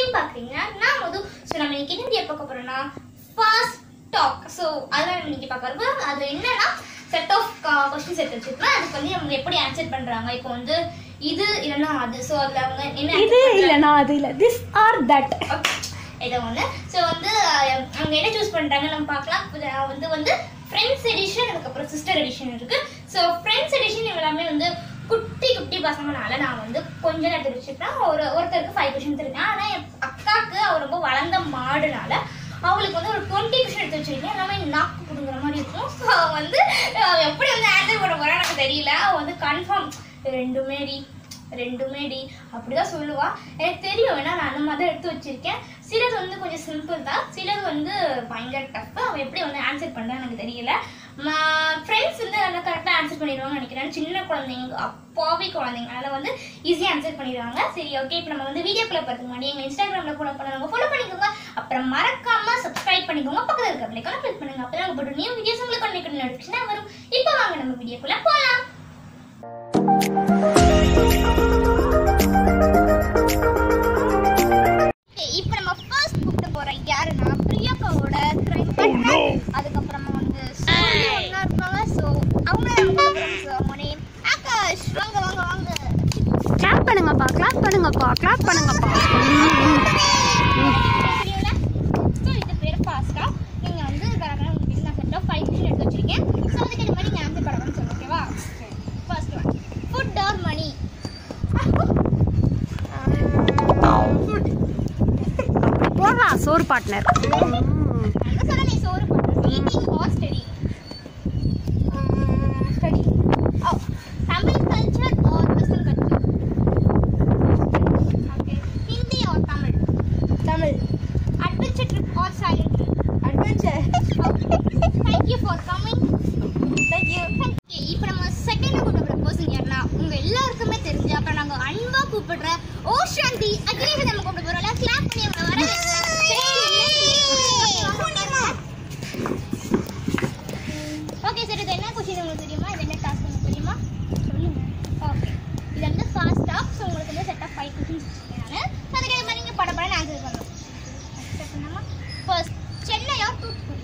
அப்படின்னு பாக்குறீங்கன்னா நான் மது ஸோ நம்ம இன்னைக்கு என்ன video பார்க்க போறோம்னா ஃபாஸ்ட் டாக் ஸோ அதான் நம்ம இன்னைக்கு பார்க்க போறோம் அது என்னன்னா செட் ஆஃப் கொஸ்டின்ஸ் எடுத்து வச்சிருக்கோம் அதுக்கு வந்து அவங்க எப்படி ஆன்சர் பண்றாங்க இப்போ வந்து இது இல்லைன்னா அது ஸோ அதுல அவங்க என்ன answer இது பண்றாங்க? இல்ல நான் அது இல்ல திஸ் ஆர் தட் ஏதோ ஒன்று ஸோ வந்து அஹ், அவங்க என்ன சூஸ் பண்ணுறாங்க நம்ம பார்க்கலாம் இது, அஹ், வந்து வந்து ஃப்ரெண்ட்ஸ் எடிஷன் அதுக்கப்புறம் சிஸ்டர் எடிஷன் இருக்கு ஸோ ஃப்ரெண்ட்ஸ் எடிஷன் எல்லாமே வந்து குட்டி குட்டி பசங்கனால நான் வந்து கொஞ்ச நேரத்தில் வச்சுருக்கேன் ஒரு ஒருத்தருக்கு ஃபைவ் கொஷின்ஸ் இருக்கேன் ஆனால் என் அக்காவுக்கு அவர் ரொம்ப வளர்ந்த மாடுனால அவங்களுக்கு வந்து ஒரு டுவெண்ட்டி கொஷின் எடுத்து வச்சிருக்கேன் எல்லாமே நாக்கு பிடுங்குற மாதிரி இருக்கும் ஸோ வந்து அவ எப்படி வந்து ஆன்சர் பண்ண போறா எனக்கு தெரியல அவ வந்து கன்ஃபார்ம் ரெண்டுமே டி ரெண்டுமே டி அப்படிதான் சொல்லுவா எனக்கு தெரியும் ஏன்னா நான் அந்த மாதிரி தான் எடுத்து வச்சிருக்கேன் சிலது வந்து கொஞ்சம் சிம்பிள் தான் சிலது வந்து பயங்கர டஃப் அவன் எப்படி வந்து ஆன்சர் பண்ணுறான்னு எனக்கு தெரியல ஃப்ரெண்ட்ஸ் வந்து நல்லா கரெக்டாக ஆன்சர் பண்ணிடுவாங்கன்னு நினைக்கிறேன் சின்ன குழந்தைங்க அப்பாவி குழந்தைங்க அதனால வந்து ஈஸியாக ஆன்சர் பண்ணிடுவாங்க சரி ஓகே இப்போ நம்ம வந்து வீடியோக்குள்ள பார்த்துக்க முன்னாடி எங்கள் இன்ஸ்டாகிராமில் ஃபாலோ பண்ணவங்க ஃபாலோ பண்ணிக்கோங்க அப்புறம் மறக்காம சப்ஸ்கிரைப் பண்ணிக்கோங்க பக்கத்தில் இருக்க பிள்ளைக்கான கிளிக் பண்ணுங்க அப்போ தான் போட்டு நியூ வீடியோஸ் உங்களுக்கு கண்டிப்பாக நோட்டிஃபிகேஷன் வரும் இப்போ வாங்க நம்ம வீடியோக்குள்ள போகலாம் இப்போ நம்ம ஃபர்ஸ்ட் கூப்பிட்டு போற யாருன்னா பிரியங்காவோட கிரைம் பார்ட்னர் அதுக்கப்புறமா வந்து சூரிய ஒண்ணா இருப்பாங்க ஸோ அவங்க அவங்க நேம் ஆகாஷ் வாங்க வாங்க வாங்க கிளாப் பண்ணுங்கப்பா கிளாப் பண்ணுங்கப்பா கிளாப் பண்ணுங்கப்பா தெரியல ஸோ இது பேர் ஃபாஸ்டா நீங்கள் வந்து கரெக்டாக உங்களுக்கு நான் செட் ஆஃப் ஃபைவ் மிஷன் எடுத்து வச்சிருக்கேன் ஸோ அதுக்கு இந்த மாதிரி நீங்கள் ஆன்சர் பண்ணணும்னு சொல்லுங்க ஓகேவா first one food or money போடா சோறு பார்ட்னர் அந்த சொல்ல நீ சோறு பண்ணுறது ஈட்டிங் ஆர் ஸ்டடி ஸ்டடி ஓ Tamil culture or western culture okay Hindi or Tamil Tamil adventure trip or silent trip adventure okay thank you for coming thank you இப்போ நம்ம செகண்ட் கூப்பிடுற பர்சன் யாருன்னா உங்க எல்லாருக்குமே தெரிஞ்சு அப்புறம் நாங்க அன்பா கூப்பிடுற ஓ சாந்தி அகிலேஷ் நம்ம கூப்பிட போறோம்ல கிளாப் பண்ணி அவங்க வர ஓகே சார் இது என்ன கொஸ்டின் உங்களுக்கு தெரியுமா இது என்ன டாஸ்க் உங்களுக்கு தெரியுமா சொல்லுங்க ஓகே இது வந்து ஃபாஸ்ட் ஆஃப் ஸோ உங்களுக்கு வந்து செட் ஆஃப் ஃபைவ் கொஸ்டின்ஸ் நான் அதுக்கு மாதிரி நீங்கள் படப்படன்னு ஆன்சர் பண்ணணும் Accept பண்ணாமா ஃபர்ஸ்ட் சென்னையா தூத்துக்குடி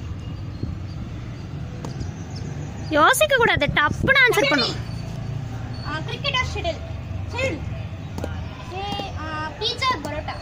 யோசிக்க கூடாது டப்புன்னு ஆன்சர் பண்ணும் cricket or shuttle shuttle pizza parotta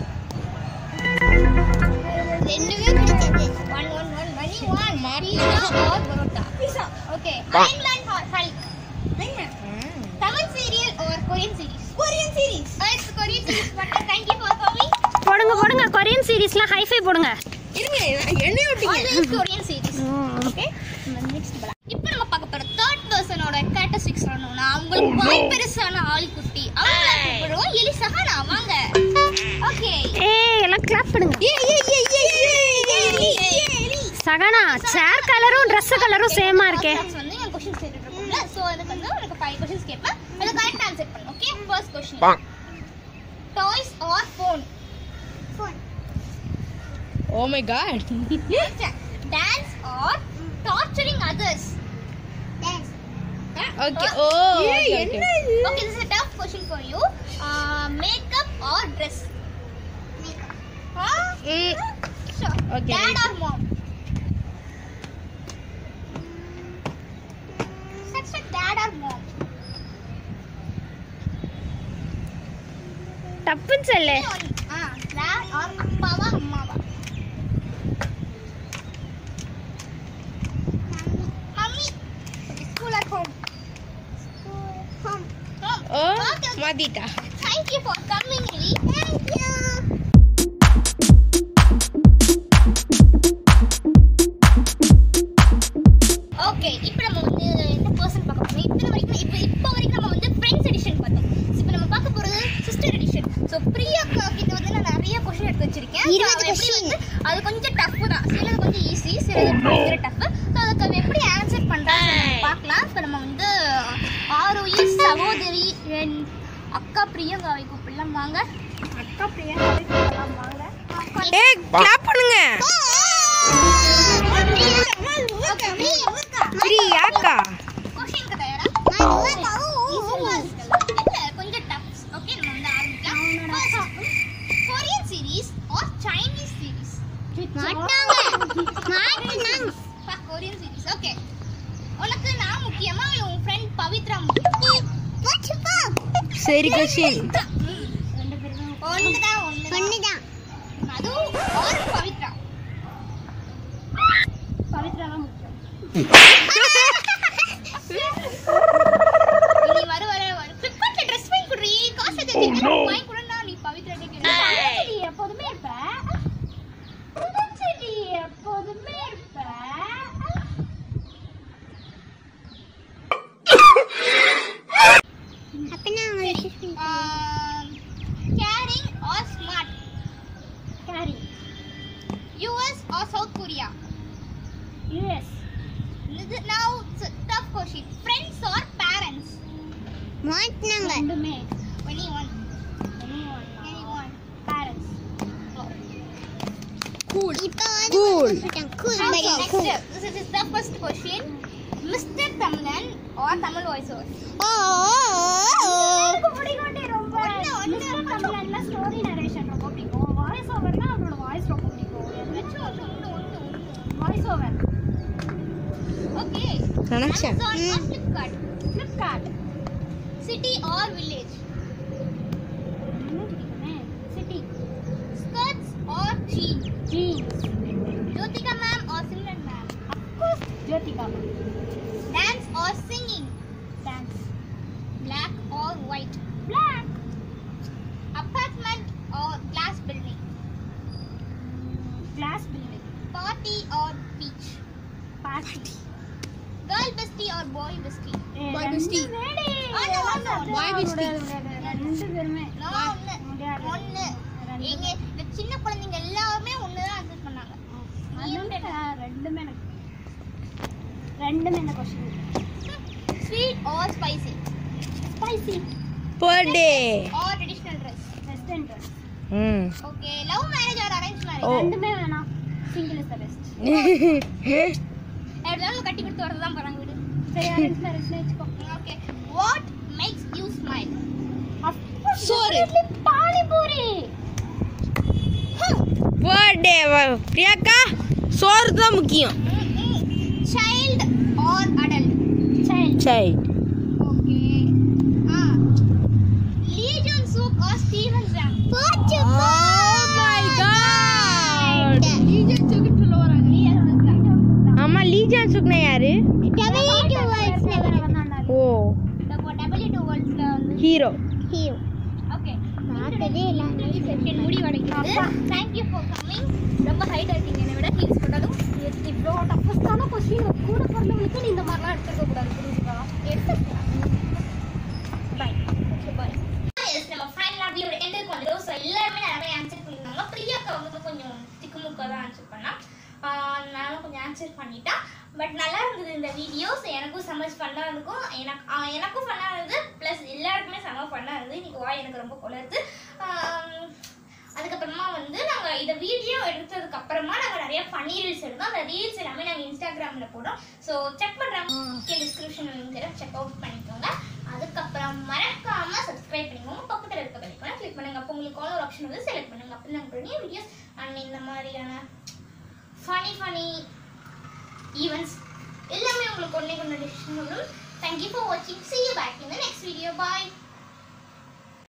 ரெண்டுமே கிடைச்சது one one one money one pizza or parotta pizza okay England Hulk Tamil serial or Korean series Korean series it's Korean series but thank you for coming போடுங்க போடுங்க Korean சீரிஸ்லாம் hi fi போடுங்க always Korean series okay next பலா இப்போ நம்ம பார்க்க போற third பர்சனோட characteristics சொல்லணும்னா அவங்களுக்கு வாய் பெருசான ஆள் குட்டி அவங்க கூப்பிடுவோம் எலி சஹானா வாங்க ஓகே ஏய் எல்லாம் கிளாப் பண்ணுங்க சகனா சேர் கலரும் Dress கலரும் சேமா இருக்கே வந்து என் கொஸ்டின் கேட்டுருக்கோம்ல சோ அதுக்கு வந்து உனக்கு ஃபைவ் கொஸ்டின்ஸ் கேட்பேன் அது கரெக்ட் ஆன்சர் பண்ணு okay first question toys or phone phone Oh my god. Dance or torturing others dance Okay. Oh. okay, okay. Okay, this is a tough question for you. Uh, makeup or dress? Makeup. Huh? Mm. Sure. Okay, Dad right. or mom? Such a dad or mom? டப்புன்னு சொல்லு Only. Ah, dad or அப்பாவா அம்மாவா? Mummy. Okay, school or home? School. Home. Home. Oh, Okay, okay. Madita. Thank you for coming, Ellie. Thank you. Okay இப்போ நம்ம வந்து என்ன person பார்க்க போறோம் இத்தனை வரைக்கும் இப்போ இப்போ வரைக்கும் நம்ம வந்து ஃப்ரெண்ட்ஸ் எடிஷன் பார்த்தோம் இப்போ நம்ம பார்க்க போறது சிஸ்டர் எடிஷன் ஸோ பிரியாக்கா கிட்ட வந்து நான் நிறைய கொஸ்டின் எடுத்து வச்சிருக்கேன் So, அவ எப்படி வந்து அது கொஞ்சம் டஃப் தான் சிலது கொஞ்சம் ஈஸி சிலது பயங்கர டஃப் ஸோ அதுக்கு அவ எப்படி ஆன்சர் பண்றாங்க பார்க்கலாம் இப்போ நம்ம வந்து ஆரோயி சகோதரி என் அக்கா பிரியங்காவை கூப்பிடலாம் வாங்க அக்கா பிரியங்காவை கூப்பிடலாம் வாங்க ஏய் கிளாப் பண்ணுங்க பிரியாக்கா கொஸ்டினுக்கு தயாரா இல்ல கொஞ்சம் டஃப் ஓகே நம்ம வந்து ஆரம்பிக்கலாம் கொரியன் சீரிஸ் ஆர் சரி கொஸ்டின் ரெண்டு பேருமே ஒண்ணுதான் ஒண்ணுதான் அதுவும் or பவித்ரா பவித்ரா தான் முக்கியம் நீ வர வர வர ஃபிளிப்கார்ட்ல ட்ரெஸ் வாங்கி குடுறீ காசு வச்சிருக்கேன் வாங்கி குடுனா நீ பவித்ரா டேக் நீ எப்போதுமே இருப்ப புதுச்செடி எப்போதுமே இருப்ப caring or smart caring US or South Korea US இது now tough question friends or parents ரெண்டுமே any one any one parents cool Okay, next. This is the first question. Mr. Tamilan or Tamil voice over? Mr. Tamilanல story narration ரொம்ப பிடிக்கும். Voice overனா அவரோட voice ரொம்ப பிடிக்கும். எதாச்சும் ஒண்ணு, ஒண்ணு, ஒண்ணு, ஒண்ணு. Voice over. Okay. Connection Amazon or Flipkart? Flipkart. City or village? City. Skirts or jeans? Jeans. Jyotika ma'am or Simran ma'am? Of course, Jyotika ma'am. Dance or singing? Dance. Black or white? Black. Apartment or glass building? Glass building. Party or beach? Party. Girl bestie or boy bestie? Boy bestie. ஆனா ஒண்ணு. Boy bestie. ரெண்டு பேருமே ஒண்ணு ஒண்ணு இங்க இந்த சின்ன குழந்தைங்க எல்லாருமே ஒண்ணுதான் ஆன்சர் பண்ணாங்க ரெண்டுமே எனக்கு ரெண்டுமே இந்த question sweet or spicy spicy per day or traditional dress western dress ம் okay love marriage or arrange marriage Oh. ரெண்டுமே வேணாம் சிங்கிள் இஸ் த பெஸ்ட் எப்படினாலும் கட்டி கொடுத்து வரது தான் போறாங்க வீடு சரி அரேஞ்ச் மேரேஜ்ல வச்சுக்கோ okay what makes you smile சோறு. பானிபூரி பர் டே பிரியாக்கா சோறு தான் முக்கியம் சைல்ட் ஆர் அடல்ட் சைல்ட் சரி ஓகே ஆ லீஜன் சூப் ஆர் ஸ்டீவன் ஜாம் போச்சு my God. லீஜன் சூப் சொல்ல வராங்க லீஜன் ஆமா லீஜான் சுக்னா யாரு டபிள்யூ வேர்ல்ட்ஸ்ல வந்தாங்க ஓ டபிள்யூ டூ வேர்ல்ட்ஸ்ல வந்து ஹீரோ ஹீரோ ஓகே பார்த்ததே இல்ல செஷன் முடிவடைகிறது தேங்க் யூ ஃபார் கமிங் ரொம்ப ஹைட் ஆயிட்டீங்க என்னை விட ஹீல்ஸ் போட்டாலும் இவ்வளோ டஃபஸ்டான கொஸ்டின் கூட பிறந்தவங்களுக்கு நீ இந்த மாதிரிலாம் எடுத்துக்க கூடாது புரிஞ்சுக்கா எடுத்துக்கலாம் பாய் பாய் நம்ம ஃபைனல் அப்படியோட எண்டுக்கு வந்துடும் ஸோ எல்லாருமே நிறைய ஆன்சர் பண்ணியிருந்தாங்க பிரியாக்கா வந்து கொஞ்சம் திக்குமுக்காக தான் ஆன்சர் பண்ணா ஆஹ் நானும் கொஞ்சம் ஆன்சர் பண்ணிட்டேன் பட் நல்லா இருந்தது இந்த வீடியோஸ் எனக்கும் செம்ம ஃபன்னாக இருக்கும் எனக்கு ஆஹ் எனக்கும் ஃபன்னாக இருந்தது ப்ளஸ் எல்லாருக்குமே செம்ம ஃபன்னாக இருந்தது இன்னைக்கு வாய் எனக்கு ரொம்ப குளருது ஆஹ் அதுக்கப்புறமா வந்து நாங்கள் இதை வீடியோ எடுத்ததுக்கு அப்புறமா நாங்கள் நிறைய ஃபன்னி ரீல்ஸ் எடுத்தோம் அந்த ரீல்ஸ் எல்லாமே நாங்கள் இன்ஸ்டாகிராமில் போடுறோம் ஸோ செக் பண்ணுறாங்க டிஸ்கிரிப்ஷன் இருக்கிற செக் அவுட் பண்ணிக்கோங்க அதுக்கப்புறம் மறக்காம சப்ஸ்கிரைப் பண்ணிக்கோங்க பக்கத்தில் இருக்க பெல்லைக்கான கிளிக் பண்ணுங்க அப்போ உங்களுக்கு ஆல் ஒரு ஆப்ஷன் வந்து செலக்ட் பண்ணுங்க அப்போ நாங்கள் நிறைய வீடியோஸ் அண்ட் இந்த மாதிரியான ஃபனி ஃபனி ஈவெண்ட்ஸ் எல்லாமே உங்களுக்கு ஒன்றே கொண்டு டிசிஷன் வரும் தேங்க்யூ ஃபார் வாட்சிங் see you back in the next video bye